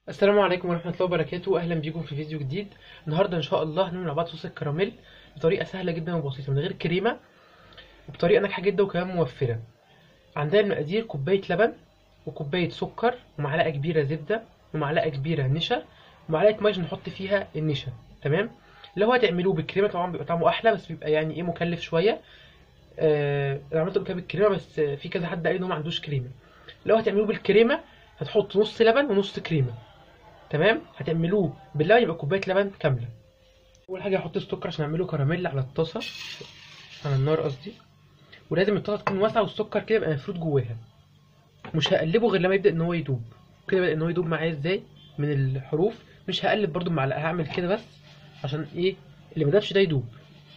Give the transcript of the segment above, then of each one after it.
السلام عليكم ورحمة الله وبركاته أهلا بيكم في فيديو جديد النهاردة إن شاء الله هنعمل مع بعض صوص الكراميل بطريقة سهلة جدا وبسيطة من غير كريمة وبطريقة ناجحة جدا وكمان موفرة عندنا المقادير كوباية لبن وكوباية سكر ومعلقة كبيرة زبدة ومعلقة كبيرة نشا ومعلقة مية عشان نحط فيها النشا تمام لو هتعملوه بالكريمة طبعا بيبقى طعمه أحلى بس بيبقى يعني إيه مكلف شوية آه أنا عملته قبل كده بالكريمة بس في كذا حد قال إن هو ما عندوش كريمة لو هتعملوه بالكريمة هتحط نص لبن ونص كريمة تمام هتعملوه باللبن يبقى كوبايه لبن كامله اول حاجه هحط السكر عشان اعمله كراميل على الطاسه على النار قصدي ولازم الطاسه تكون واسعه والسكر كده يبقى مفروض جواها مش هقلبه غير لما يبدا ان هو يدوب كده بدا ان هو يدوب معايا ازاي من الحروف مش هقلب برده بمعلقه هعمل كده بس عشان ايه اللي ما دابش ده يدوب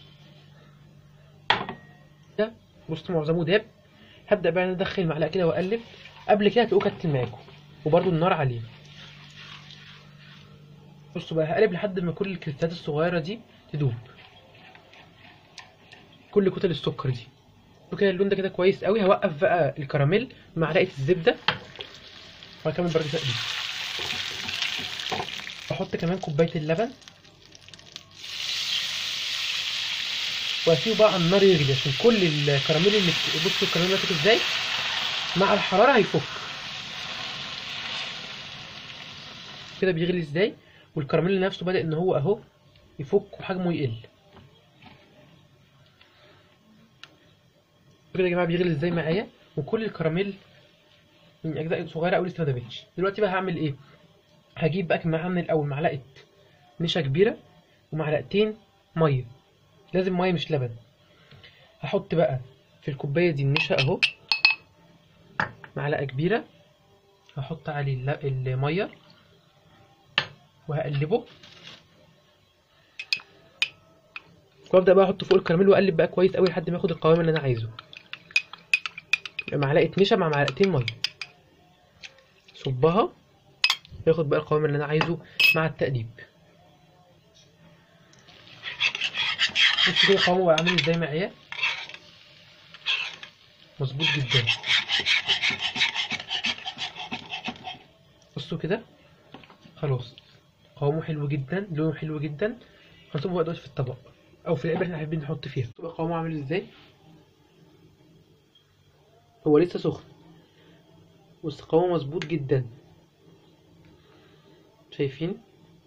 ده بص معظمه داب هبدا بقى ادخل المعلقه كده واقلب قبل كده هتلاقوه كتل معاكم وبرده النار عليه بصوا بقى هقلب لحد ما كل الكريستالات الصغيرة دي تدوب كل كتل السكر دي وكده اللون ده كده كويس قوي هوقف بقى الكراميل بمعلقة الزبدة وهكمل برضه تقليب احط كمان كوباية اللبن واسيبه بقى على النار يغلي عشان كل الكراميل اللي بصوا الكراميل ماسك ازاي مع الحرارة هيفك كده بيغلي ازاي والكراميل نفسه بدأ ان هو اهو يفك وحجمه يقل كده يا جماعه بيغلي ازاي معايا وكل الكراميل من اجزاء صغيره قوي لسه ما دابتش دلوقتي بقى هعمل ايه هجيب بقى معاها من الاول معلقه نشا كبيره ومعلقتين ميه لازم ميه مش لبن هحط بقى في الكوبايه دي النشا اهو معلقه كبيره هحط عليه الميه وهقلبه وابدا بقى احط فوق الكراميل واقلب بقى كويس قوي لحد ما ياخد القوام اللي انا عايزه يبقى معلقه نشا مع معلقتين ميه صبها ياخد بقى القوام اللي انا عايزه مع التقليب بص كده قوامه بقى عامل ازاي معايا مظبوط جدا بصوا كده خلاص قوامه حلو جدا لونه حلو جدا هنصبه بقى دلوقتي في الطبق او في العلبه اللي احنا حابين نحط فيها تبقى قوامه عامل ازاي هو لسه سخن بس قوامه مظبوط جدا شايفين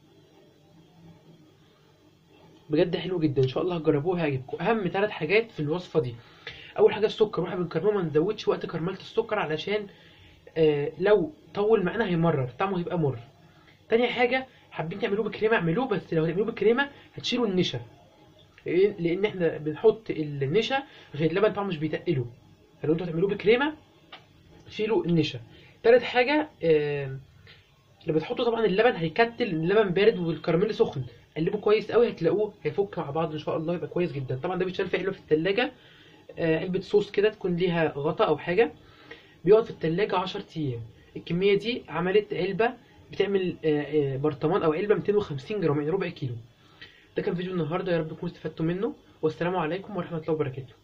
بجد حلو جدا ان شاء الله هتجربوه هيعجبكم اهم ثلاث حاجات في الوصفه دي اول حاجه السكر واحنا بنكرمه ما نزودش وقت كرمله السكر علشان آه لو طول معانا هيمرر طعمه هيبقى مر تاني حاجه حابين تعملوه بكريمه اعملوه بس لو هتعملوه بكريمه هتشيلوا النشا لان احنا بنحط النشا عشان اللبن طبعا مش بيتقله فلو انتوا هتعملوه بكريمه شيلوا النشا تالت حاجه آه لما تحطوا طبعا اللبن هيكتل اللبن بارد والكراميل سخن قلبوا كويس قوي هتلاقوه هيفك مع بعض ان شاء الله يبقى كويس جدا طبعا ده بيتشال في علبه في الثلاجه آه علبه صوص كده تكون ليها غطا او حاجه بيقعد في الثلاجه 10 ايام الكميه دي عملت علبه بتعمل برطمان او علبه 250 جرام يعني ربع كيلو ده كان فيديو النهارده يا رب تكونوا استفدتوا منه والسلام عليكم ورحمه الله وبركاته